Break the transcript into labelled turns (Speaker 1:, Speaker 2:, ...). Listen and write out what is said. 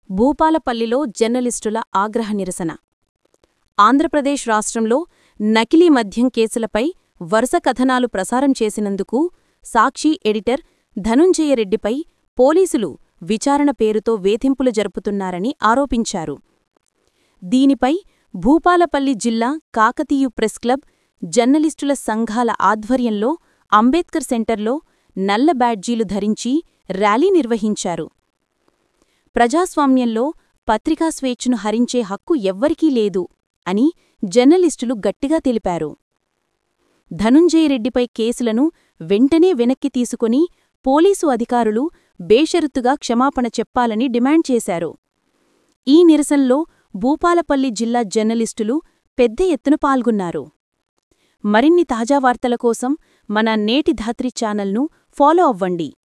Speaker 1: భూపాలపల్లిలో జర్నలిస్టుల ఆగ్రహ నిరసన ఆంధ్రప్రదేశ్ రాష్ట్రంలో నకిలీ మద్యం కేసులపై వరుస కథనాలు ప్రసారం చేసినందుకు సాక్షి ఎడిటర్ ధనుంజయరెడ్డిపై పోలీసులు విచారణ పేరుతో వేధింపులు జరుపుతున్నారని ఆరోపించారు దీనిపై భూపాలపల్లి జిల్లా కాకతీయు ప్రెస్ క్లబ్ జర్నలిస్టుల సంఘాల ఆధ్వర్యంలో అంబేద్కర్ సెంటర్లో నల్ల బ్యాడ్జీలు ధరించి ర్యాలీ నిర్వహించారు ప్రజాస్వామ్యంలో పత్రికా స్వేచ్ఛను హరించే హక్కు ఎవ్వరికీ లేదు అని జర్నలిస్టులు గట్టిగా తెలిపారు ధనుంజయరెడ్డిపై కేసులను వెంటనే వెనక్కి తీసుకుని పోలీసు అధికారులు బేషరతుగా క్షమాపణ చెప్పాలని డిమాండ్ చేశారు ఈ నిరసనలో భూపాలపల్లి జిల్లా జర్నలిస్టులు పెద్ద ఎత్తున పాల్గొన్నారు మరిన్ని తాజా వార్తల కోసం మన నేటి ధాత్రి ఛానల్ను ఫాలో అవ్వండి